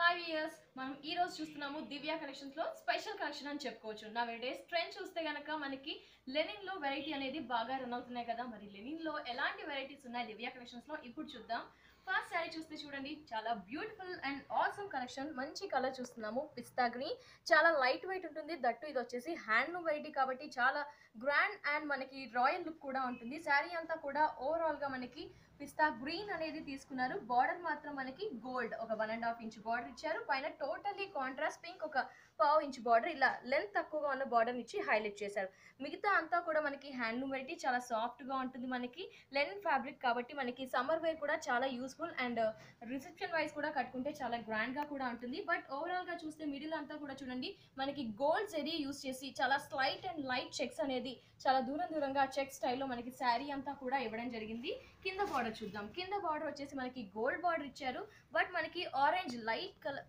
five years మనం ఈ రోజు చూస్తున్నాము దివ్య కలెక్షన్స్ లో స్పెషల్ కలెక్షన్ అని చెప్పుకోవచ్చు నా డేస్ ట్రెండ్ చూస్తే గనక మనకి లెనిన్ లో వెరైటీ అనేది బాగా రన్ అవుతున్నాయి కదా మరి లెనిన్ లో ఎలాంటి వెరైటీస్ ఉన్నాయి దివ్య కలెక్షన్స్ లో ఇప్పుడు చూద్దాం ఫస్ట్ శారీ చూస్తే చూడండి చాలా బ్యూటిఫుల్ అండ్ ఆసమ్ కలెక్షన్ మంచి కలర్ చూస్తున్నాము పిస్తా గ్రీన్ చాలా లైట్ వెయిట్ ఉంటుంది దట్టు ఇది వచ్చేసి హ్యాండ్లూమ్ వెరైటీ కాబట్టి చాలా గ్రాండ్ అండ్ మనకి రాయల్ లుక్ కూడా ఉంటుంది శారీ అంతా కూడా ఓవరాల్ గా మనకి పిస్తా గ్రీన్ అనేది తీసుకున్నారు బార్డర్ మాత్రం మనకి గోల్డ్ ఒక one and half inch border ఇచ్చారు పైన టోటల్లీ కాంట్రాస్ట్ పింక్ ఒక పావు ఇంచ్ బార్డర్ ఇలా లెంత్ తక్కువగా ఉన్న బార్డర్ ఇచ్చి హైలైట్ చేశారు మిగతా అంతా కూడా మనకి హ్యాండ్లూమ్ వెరైటీ చాలా సాఫ్ట్ గా ఉంటుంది మనకి లెనిన్ ఫ్యాబ్రిక్ కాబట్టి మనకి సమ్మర్ వేర్ కూడా చాలా యూస్ఫుల్ అండ్ రిసెప్షన్ వైజ్ కూడా కట్టుకుంటే చాలా గ్రాండ్ గా కూడా ఉంటుంది బట్ ఓవరాల్ గా చూస్తే మిడిల్ అంతా కూడా చూడండి మనకి గోల్డ్ జెరీ యూస్ చేసి చాలా స్లైట్ అండ్ లైట్ చెక్స్ అనేది చాలా దూరం దూరంగా చెక్ స్టైల్లో మనకి శారీ అంతా కూడా ఇవ్వడం జరిగింది కింద బార్డర్ చూద్దాం కింద బార్డర్ వచ్చేసి మనకి గోల్డ్ బార్డర్ ఇచ్చారు బట్ మనకి ఆరెంజ్ లైట్ కలర్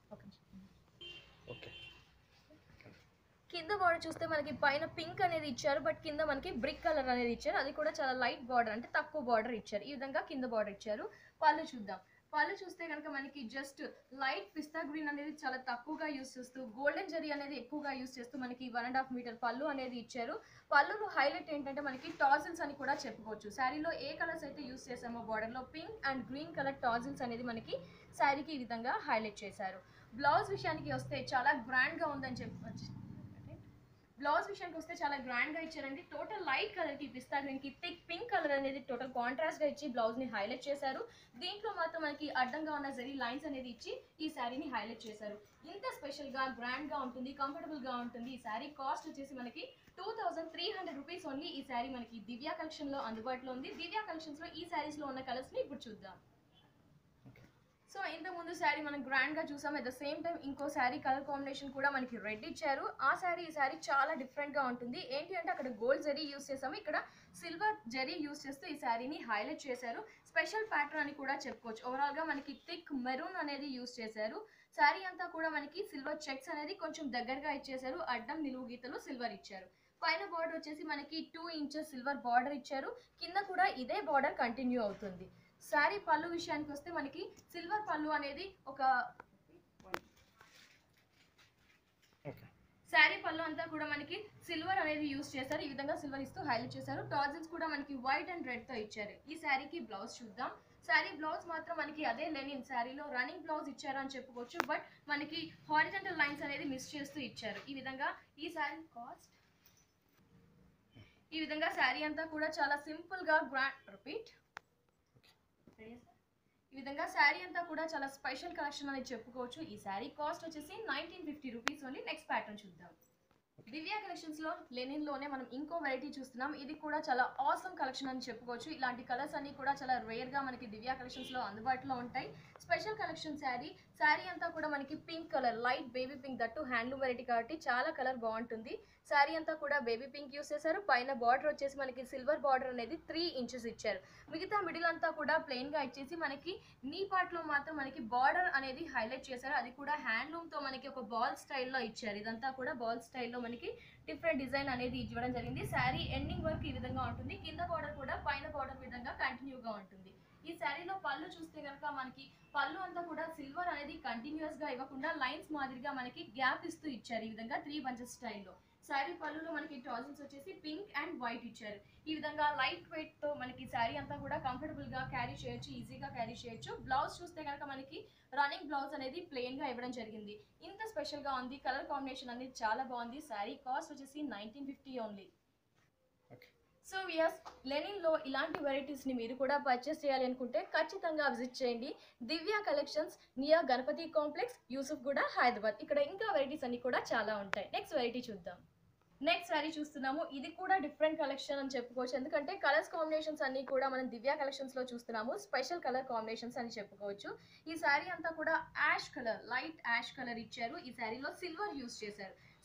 ఓకే కింద బార్డర్ చూస్తే మనకి పైన పింక్ అనేది ఇచ్చారు బట్ కింద మనకి బ్రిక్ కలర్ అనేది ఇచ్చారు అది కూడా చాలా లైట్ బార్డర్ అంటే తక్కువ బార్డర్ ఇచ్చారు ఈ విధంగా కింద బార్డర్ ఇచ్చారు పళ్ళు చూద్దాం పళ్ళు చూస్తే కనుక మనకి జస్ట్ లైట్ పిస్తా గ్రీన్ అనేది చాలా తక్కువగా యూస్ చేస్తూ గోల్డెన్ జరీ అనేది ఎక్కువగా యూస్ చేస్తూ మనకి వన్ అండ్ హాఫ్ మీటర్ పళ్ళు అనేది ఇచ్చారు పళ్ళులో హైలైట్ ఏంటంటే మనకి టాజిల్స్ అని కూడా చెప్పుకోవచ్చు శారీలో ఏ కలర్స్ అయితే యూస్ చేసామో బార్డర్లో pink and green colour tassels అనేది మనకి శారీకి ఈ విధంగా హైలైట్ చేశారు బ్లౌజ్ విషయానికి వస్తే చాలా గ్రాండ్గా ఉందని చెప్పవచ్చు బ్లౌజ్ విషయానికి వస్తే చాలా గ్రాండ్ గా ఇచ్చారండి టోటల్ లైట్ కలర్ కి పిస్తా గ్రీన్ కి థిక్ పింక్ కలర్ అనేది టోటల్ కాంట్రాస్ట్ గా ఇచ్చి బ్లౌజ్ ని హైలైట్ చేశారు దీంట్లో మాత్రం మనకి అడ్డంగా ఉన్న జరీ లైన్స్ అనేది ఇచ్చి ఈ శారీని హైలైట్ చేశారు ఇంత స్పెషల్ గా గ్రాండ్ గా ఉంటుంది కంఫర్టబుల్ గా ఉంటుంది ఈ శారీ కాస్ట్ వచ్చేసి మనకి two thousand three hundred rupees only ఈ శారీ మనకి దివ్య కలెక్షన్ లో అందుబాటులో ఉంది దివ్య కలెక్షన్స్ లో ఈ శారీస్ లో ఉన్న కలర్స్ ని ఇప్పుడు చూద్దాం సో ఇంత ముందు శారీ మనం గ్రాండ్ గా చూసాం అట్ ద సేమ్ టైం ఇంకో శారీ కలర్ కాంబినేషన్ కూడా మనకి రెడ్ ఇచ్చారు ఆ శారీ ఈ శారీ చాలా డిఫరెంట్ గా ఉంటుంది ఏంటి అంటే అక్కడ గోల్డ్ జరీ యూస్ చేసాము ఇక్కడ సిల్వర్ జరీ యూస్ చేస్తూ ఈ శారీని హైలైట్ చేశారు స్పెషల్ ప్యాటర్న్ అని కూడా చెప్పుకోవచ్చు ఓవరాల్ గా మనకి థిక్ మెరూన్ అనేది యూస్ చేశారు శారీ అంతా కూడా మనకి సిల్వర్ చెక్స్ అనేది కొంచెం దగ్గరగా ఇచ్చేశారు అడ్డం నిలువు గీతలు సిల్వర్ ఇచ్చారు పైన బార్డర్ వచ్చేసి మనకి టూ ఇంచెస్ సిల్వర్ బార్డర్ ఇచ్చారు కింద కూడా ఇదే బార్డర్ కంటిన్యూ అవుతుంది శారీ పళ్ళు విషయానికి వస్తే మనకి సిల్వర్ పళ్ళు అనేది ఒక ఓకే శారీ పళ్ళు అంతా కూడా మనకి సిల్వర్ అనేది యూస్ చేశారు ఈ విధంగా సిల్వర్ ఇస్తూ హైలైట్ చేశారు టాజిల్స్ కూడా మనకి వైట్ అండ్ రెడ్ తో ఇచ్చారు ఈ శారీకి బ్లౌజ్ చూద్దాం శారీ బ్లౌజ్ మాత్రం మనకి అదే లెనిన్ శారీలో రన్నింగ్ బ్లౌజ్ ఇచ్చారు అని చెప్పుకోవచ్చు బట్ మనకి హారిజెంటల్ లైన్స్ అనేది మిస్ చేస్తూ ఇచ్చారు ఈ విధంగా ఈ శారీ కాస్ట్ ఈ విధంగా శారీ అంతా కూడా చాలా సింపుల్ గా గ్రాండ్ రిపీట్ ఈ విధంగా శారీ అంతా కూడా చాలా స్పెషల్ కలెక్షన్ అని చెప్పుకోవచ్చు ఈ శారీ కాస్ట్ వచ్చేసి nineteen fifty rupees only next pattern చూద్దాం దివ్య కలెక్షన్స్ లో లెనిన్ లోనే మనం ఇంకో వెరైటీ చూస్తున్నాం ఇది కూడా చాలా ఆసమ్ కలెక్షన్ అని చెప్పుకోవచ్చు ఇలాంటి కలర్స్ అన్ని కూడా చాలా రేర్ గా మనకి దివ్య కలెక్షన్స్ లో అందుబాటులో ఉంటాయి స్పెషల్ కలెక్షన్ శారీ శారీ అంతా కూడా మనకి pink colour light baby pink that handloom variety కాబట్టి చాలా కలర్ బాగుంటుంది శారీ అంతా కూడా బేబీ పింక్ యూస్ చేశారు పైన బార్డర్ వచ్చేసి మనకి సిల్వర్ బార్డర్ అనేది త్రీ ఇంచెస్ ఇచ్చారు మిగతా మిడిల్ అంతా కూడా ప్లెయిన్ గా ఇచ్చేసి మనకి నీ పార్ట్ లో మాత్రం మనకి బార్డర్ అనేది హైలైట్ చేశారు అది కూడా హ్యాండ్లూమ్ తో మనకి ఒక బాల్ స్టైల్లో ఇచ్చారు ఇదంతా కూడా బాల్ స్టైల్లో మనకి డిఫరెంట్ డిజైన్ అనేది ఇవ్వడం జరిగింది శారీ ఎండింగ్ వరకు ఈ విధంగా ఉంటుంది కింద బార్డర్ కూడా పైన బార్డర్ విధంగా కంటిన్యూగా ఉంటుంది ఈ శారీలో పళ్ళు చూస్తే కనుక మనకి పళ్ళు అంతా కూడా సిల్వర్ అనేది కంటిన్యూస్ గా ఇవ్వకుండా లైన్స్ మాదిరిగా మనకి గ్యాప్ ఇస్తూ ఇచ్చారు ఈ విధంగా త్రీ బంచెస్ స్టైల్లో శారీ పళ్ళులో మనకి టాజిల్స్ వచ్చేసి పింక్ అండ్ వైట్ ఇచ్చారు ఈ విధంగా లైట్ వెయిట్ తో మనకి శారీ అంతా కూడా కంఫర్టబుల్ గా క్యారీ చేయొచ్చు ఈజీగా క్యారీ చేయొచ్చు బ్లౌజ్ చూస్తే కనుక మనకి రన్నింగ్ బ్లౌజ్ అనేది ప్లెయిన్ గా ఇవ్వడం జరిగింది ఇంత స్పెషల్ గా ఉంది కలర్ కాంబినేషన్ అనేది చాలా బాగుంది శారీ కాస్ట్ వచ్చేసి nineteen fifty only okay so viewers linen లో ఇలాంటి వెరైటీస్ ని మీరు కూడా పర్చేస్ చేయాలి అనుకుంటే ఖచ్చితంగా విజిట్ చేయండి Divya collections near Ganapathi complex Yousufguda Hyderabad ఇక్కడ ఇంకా వెరైటీస్ అన్ని కూడా చాలా ఉంటాయి నెక్స్ట్ వెరైటీ చూద్దాం నెక్స్ట్ శారీ చూస్తున్నాము ఇది కూడా డిఫరెంట్ కలెక్షన్ అని చెప్పుకోవచ్చు ఎందుకంటే కలర్స్ కాంబినేషన్స్ అన్ని కూడా మనం దివ్య కలెక్షన్స్ లో చూస్తున్నాము స్పెషల్ కలర్ కాంబినేషన్స్ అని చెప్పుకోవచ్చు ఈ శారీ అంతా కూడా ash colour light ash colour ఇచ్చారు ఈ శారీలో సిల్వర్ యూస్ చేశారు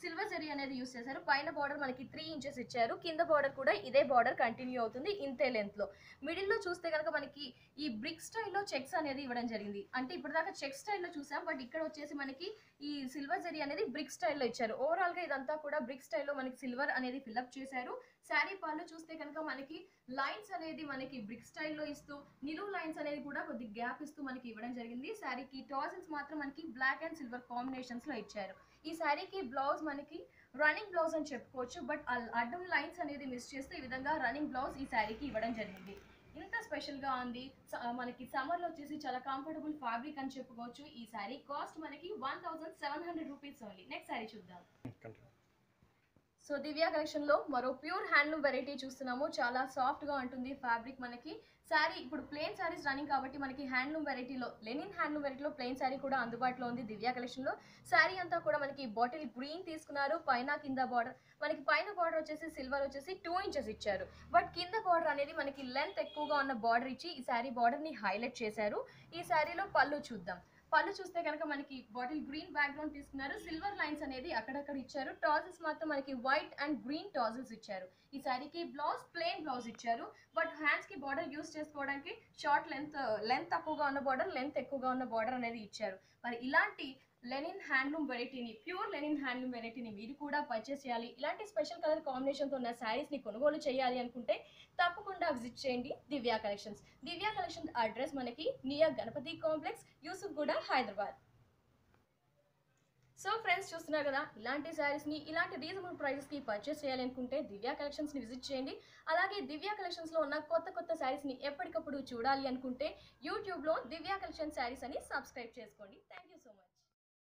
సిల్వర్ జరీ అనేది యూస్ చేశారు పైన బార్డర్ మనకి త్రీ ఇంచెస్ ఇచ్చారు కింద బార్డర్ కూడా ఇదే బార్డర్ కంటిన్యూ అవుతుంది ఇంతే లెంత్ లో మిడిల్ లో చూస్తే కనుక మనకి ఈ బ్రిక్ స్టైల్లో చెక్స్ అనేది ఇవ్వడం జరిగింది అంటే ఇప్పుడు దాకా చెక్ స్టైల్లో చూసాం బట్ ఇక్కడ వచ్చేసి మనకి ఈ సిల్వర్ జరీ అనేది బ్రిక్ స్టైల్లో ఇచ్చారు ఓవరాల్ గా ఇదంతా కూడా బ్రిక్ స్టైల్లో మనకి సిల్వర్ అనేది ఫిల్అప్ చేశారు శారీ పళ్ళు చూస్తే కనుక మనకి లైన్స్ అనేది మనకి బ్రిక్ స్టైల్లో ఇస్తూ నిలువు లైన్స్ అనేది కూడా కొద్ది గ్యాప్ ఇస్తూ మనకి ఇవ్వడం జరిగింది శారీకి టాజిల్స్ మాత్రం మనకి బ్లాక్ అండ్ సిల్వర్ కాంబినేషన్స్ లో ఇచ్చారు ఈ శారీకి బ్లౌజ్ మనకి రన్నింగ్ బ్లౌజ్ అని చెప్పుకోవచ్చు బట్ అడ్డం లైన్స్ అనేది మిస్ చేస్తే ఈ విధంగా రన్నింగ్ బ్లౌజ్ ఈ శారీకి ఇవ్వడం జరిగింది ఇంత స్పెషల్ గా ఉంది స- మనకి సమ్మర్ లో వచ్చేసి చాలా కంఫర్టబుల్ ఫ్యాబ్రిక్ అని చెప్పుకోవచ్చు ఈ శారీ కాస్ట్ మనకి one thousand seven hundred rupees only next sari చూద్దాం కంటిన్యూ సో దివ్య కలెక్షన్ లో మరో ప్యూర్ హ్యాండ్లూమ్ వెరైటీ చూస్తున్నాము చాలా సాఫ్ట్ గా ఉంటుంది ఫ్యాబ్రిక్ మనకి శారీ ఇప్పుడు ప్లెయిన్ శారీస్ రన్నింగ్ కాబట్టి మనకి హ్యాండ్లూమ్ వెరైటీలో లెనిన్ హ్యాండ్లూమ్ వెరైటీలో ప్లెయిన్ శారీ కూడా అందుబాటులో ఉంది దివ్య కలెక్షన్ లో శారీ అంతా కూడా మనకి బాటిల్ గ్రీన్ తీసుకున్నారు పైన కింద బార్డర్ మనకి పైన బార్డర్ వచ్చేసి సిల్వర్ వచ్చేసి టూ ఇంచెస్ ఇచ్చారు బట్ కింద బార్డర్ అనేది మనకి లెంత్ ఎక్కువగా ఉన్న బార్డర్ ఇచ్చి ఈ శారీ బార్డర్ ని హైలైట్ చేశారు ఈ శారీలో పళ్ళు చూద్దాం పళ్ళు చూస్తే కనుక మనకి బాటిల్ గ్రీన్ బ్యాక్గ్రౌండ్ తీసుకున్నారు సిల్వర్ లైన్స్ అనేది అక్కడక్కడ ఇచ్చారు టాజిల్స్ మాత్రం మనకి వైట్ అండ్ గ్రీన్ టాజిల్స్ ఇచ్చారు ఈ శారీకి బ్లౌజ్ ప్లెయిన్ బ్లౌజ్ ఇచ్చారు బట్ హ్యాండ్స్ కి బార్డర్ యూస్ చేసుకోవడానికి షార్ట్ లెంత్ లెంత్ తక్కువగా ఉన్న బార్డర్ లెంత్ ఎక్కువగా ఉన్న బార్డర్ అనేది ఇచ్చారు మరి ఇలాంటి లెనిన్ హ్యాండ్లూమ్ వెరైటీని ప్యూర్ లెనిన్ హ్యాండ్లూమ్ వెరైటీని మీరు కూడా పర్చేస్ చేయాలి ఇలాంటి స్పెషల్ కలర్ కాంబినేషన్తో ఉన్న శారీస్ని కొనుగోలు చేయాలి అనుకుంటే తప్పకుండా విజిట్ చేయండి Divya collections Divya collection address మనకి near Ganapathi complex Yousufguda Hyderabad so friends చూస్తున్నారు కదా ఇలాంటి శారీస్ ని ఇలాంటి రీజనబుల్ ప్రైసెస్ కి పర్చేస్ చేయాలనుకుంటే దివ్య కలెక్షన్స్ ని విజిట్ చేయండి అలాగే దివ్య కలెక్షన్స్ లో ఉన్న కొత్త కొత్త శారీస్ ని ఎప్పటికప్పుడు చూడాలి అనుకుంటే యూట్యూబ్ లో దివ్య కలెక్షన్ శారీస్ అని సబ్స్క్రైబ్ చేసుకోండి థ్యాంక్ యూ సో మచ్